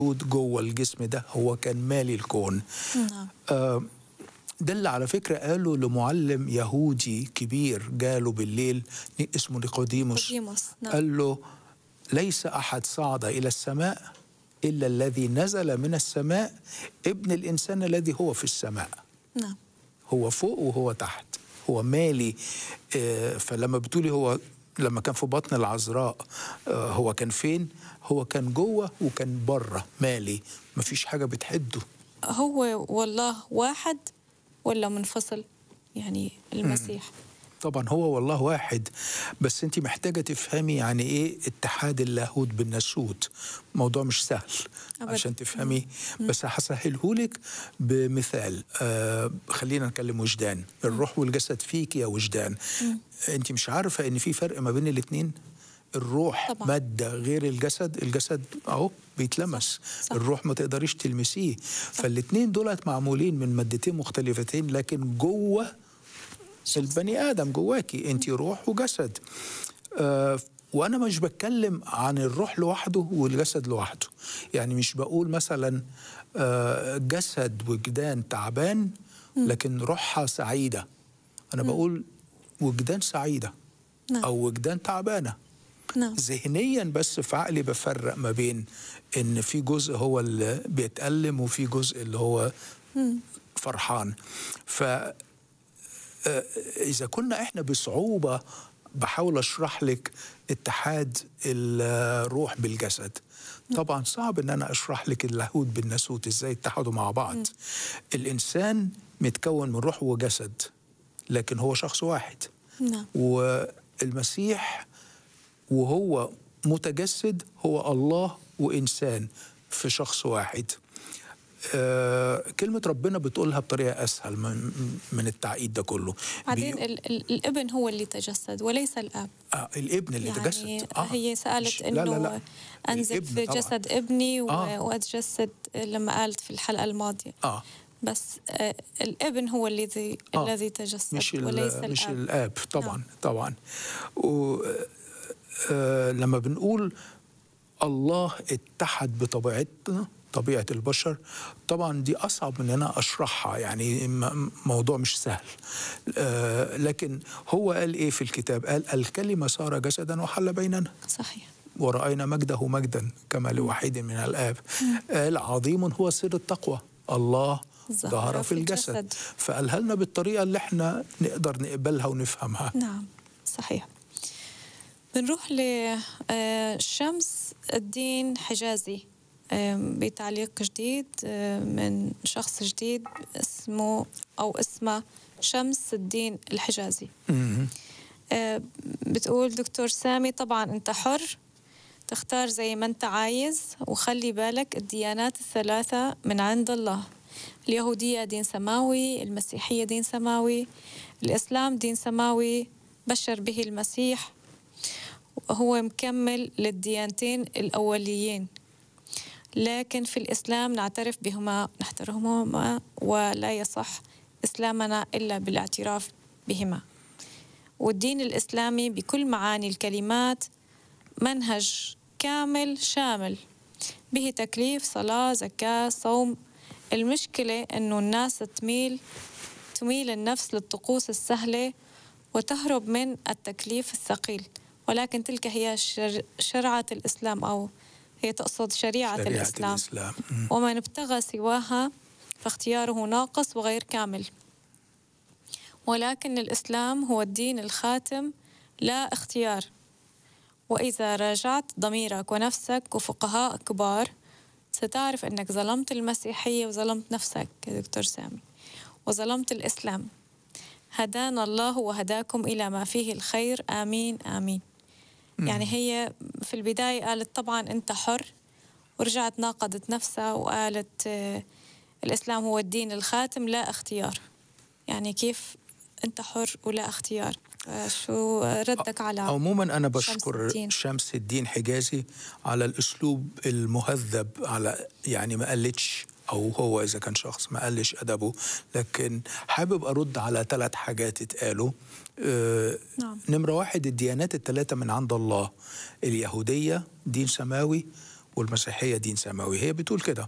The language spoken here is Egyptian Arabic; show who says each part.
Speaker 1: موجود جوه الجسم ده هو كان مالي الكون
Speaker 2: نعم
Speaker 1: آه، ده اللي على فكرة قاله لمعلم يهودي كبير جاله بالليل اسمه نيقوديموس
Speaker 2: نيقوديموس، نعم.
Speaker 1: قال له ليس أحد صعد إلى السماء إلا الذي نزل من السماء ابن الإنسان الذي هو في السماء
Speaker 2: نعم
Speaker 1: هو فوق وهو تحت هو مالي آه، فلما بتقولي هو لما كان في بطن العذراء آه، هو كان فين هو كان جوه وكان بره مالي مفيش حاجة بتحده
Speaker 2: هو والله واحد ولا منفصل يعني المسيح
Speaker 1: طبعا هو والله واحد بس انت محتاجة تفهمي يعني ايه اتحاد اللاهوت بالناسوت موضوع مش سهل
Speaker 2: أبداً.
Speaker 1: عشان تفهمي بس هسهلهولك بمثال آه خلينا نتكلم وجدان الروح والجسد فيك يا وجدان انت مش عارفة ان في فرق ما بين الاتنين الروح
Speaker 2: طبعاً.
Speaker 1: مادة غير الجسد الجسد اهو بيتلمس
Speaker 2: صح.
Speaker 1: الروح ما تقدريش تلمسيه فالاتنين دولت معمولين من مادتين مختلفتين لكن جوه البني ادم جواكي انت روح وجسد آه وانا مش بتكلم عن الروح لوحده والجسد لوحده يعني مش بقول مثلا آه جسد وجدان تعبان لكن روحها سعيده انا بقول وجدان سعيده
Speaker 2: نعم.
Speaker 1: او وجدان تعبانه
Speaker 2: نعم
Speaker 1: ذهنيا بس في عقلي بفرق ما بين ان في جزء هو اللي بيتألم وفي جزء اللي هو فرحان ف آه، اذا كنا احنا بصعوبه بحاول اشرح لك اتحاد الروح بالجسد طبعا صعب ان انا اشرح لك اللاهوت بالناسوت ازاي اتحدوا مع بعض الانسان متكون من روح وجسد لكن هو شخص واحد
Speaker 2: نعم
Speaker 1: والمسيح وهو متجسد هو الله وإنسان في شخص واحد آه كلمة ربنا بتقولها بطريقة أسهل من, من التعقيد ده كله
Speaker 2: بعدين
Speaker 1: بي-
Speaker 2: ال ال الابن هو اللي تجسد وليس الاب
Speaker 1: آه الابن اللي
Speaker 2: يعني
Speaker 1: تجسد آه
Speaker 2: هي
Speaker 1: مش-
Speaker 2: سألت
Speaker 1: لا
Speaker 2: انه
Speaker 1: لا لا
Speaker 2: انزل
Speaker 1: الابن
Speaker 2: في
Speaker 1: طبعاً.
Speaker 2: جسد ابني و-
Speaker 1: آه.
Speaker 2: واتجسد لما قالت في الحلقه الماضيه
Speaker 1: آه
Speaker 2: بس آه الابن هو الذي
Speaker 1: آه.
Speaker 2: الذي تجسد
Speaker 1: مش ال-
Speaker 2: وليس
Speaker 1: مش
Speaker 2: الاب
Speaker 1: الاب طبعا
Speaker 2: نعم.
Speaker 1: طبعا و آه، لما بنقول الله اتحد بطبيعتنا طبيعة البشر طبعا دي أصعب من أن أنا أشرحها يعني م- موضوع مش سهل آه، لكن هو قال إيه في الكتاب قال الكلمة صار جسدا وحل بيننا
Speaker 2: صحيح
Speaker 1: ورأينا مجده مجدا كما لوحيد من الآب قال عظيم هو سر التقوى الله
Speaker 2: ظهر
Speaker 1: ظهر
Speaker 2: في
Speaker 1: في الجسد
Speaker 2: الجسد.
Speaker 1: فقالها لنا بالطريقة اللي احنا نقدر نقبلها ونفهمها
Speaker 2: نعم صحيح بنروح لشمس الدين حجازي آم، بتعليق جديد آم، من شخص جديد اسمه أو اسمه شمس الدين الحجازي
Speaker 1: مم.
Speaker 2: آه، بتقول دكتور سامي طبعا انت حر تختار زي ما انت عايز وخلي بالك الديانات الثلاثة من عند الله اليهودية دين سماوي المسيحية دين سماوي الإسلام دين سماوي بشر به المسيح هو مكمل للديانتين الأوليين لكن في الإسلام نعترف بهما نحترمهما ولا يصح إسلامنا إلا بالاعتراف بهما والدين الإسلامي بكل معاني الكلمات منهج كامل شامل به تكليف صلاة زكاة صوم المشكلة أنه الناس تميل تميل النفس للطقوس السهلة وتهرب من التكليف الثقيل ولكن تلك هي شر شرعة الإسلام أو هي تقصد شريعة,
Speaker 1: شريعة
Speaker 2: الإسلام
Speaker 1: الإسلام مم.
Speaker 2: ومن ابتغى سواها فاختياره ناقص وغير كامل ولكن الإسلام هو الدين الخاتم لا اختيار وإذا راجعت ضميرك ونفسك وفقهاء كبار ستعرف أنك ظلمت المسيحية وظلمت نفسك يا دكتور سامي وظلمت الإسلام هدانا الله وهداكم إلى ما فيه الخير آمين آمين يعني هي في البداية قالت طبعا أنت حر ورجعت ناقضت نفسها وقالت آه، الإسلام هو الدين الخاتم لا اختيار يعني كيف أنت حر ولا اختيار آه، شو ردك على
Speaker 1: عموما انا
Speaker 2: شمس
Speaker 1: بشكر
Speaker 2: الدين.
Speaker 1: شمس الدين حجازي على الاسلوب المهذب على يعني ما قلتش او هو اذا كان شخص ما قلش ادبه لكن حابب ارد على ثلاث حاجات اتقالوا آه،
Speaker 2: نعم.
Speaker 1: نمره واحد الديانات الثلاثه من عند الله اليهوديه دين سماوي والمسيحيه دين سماوي هي بتقول كده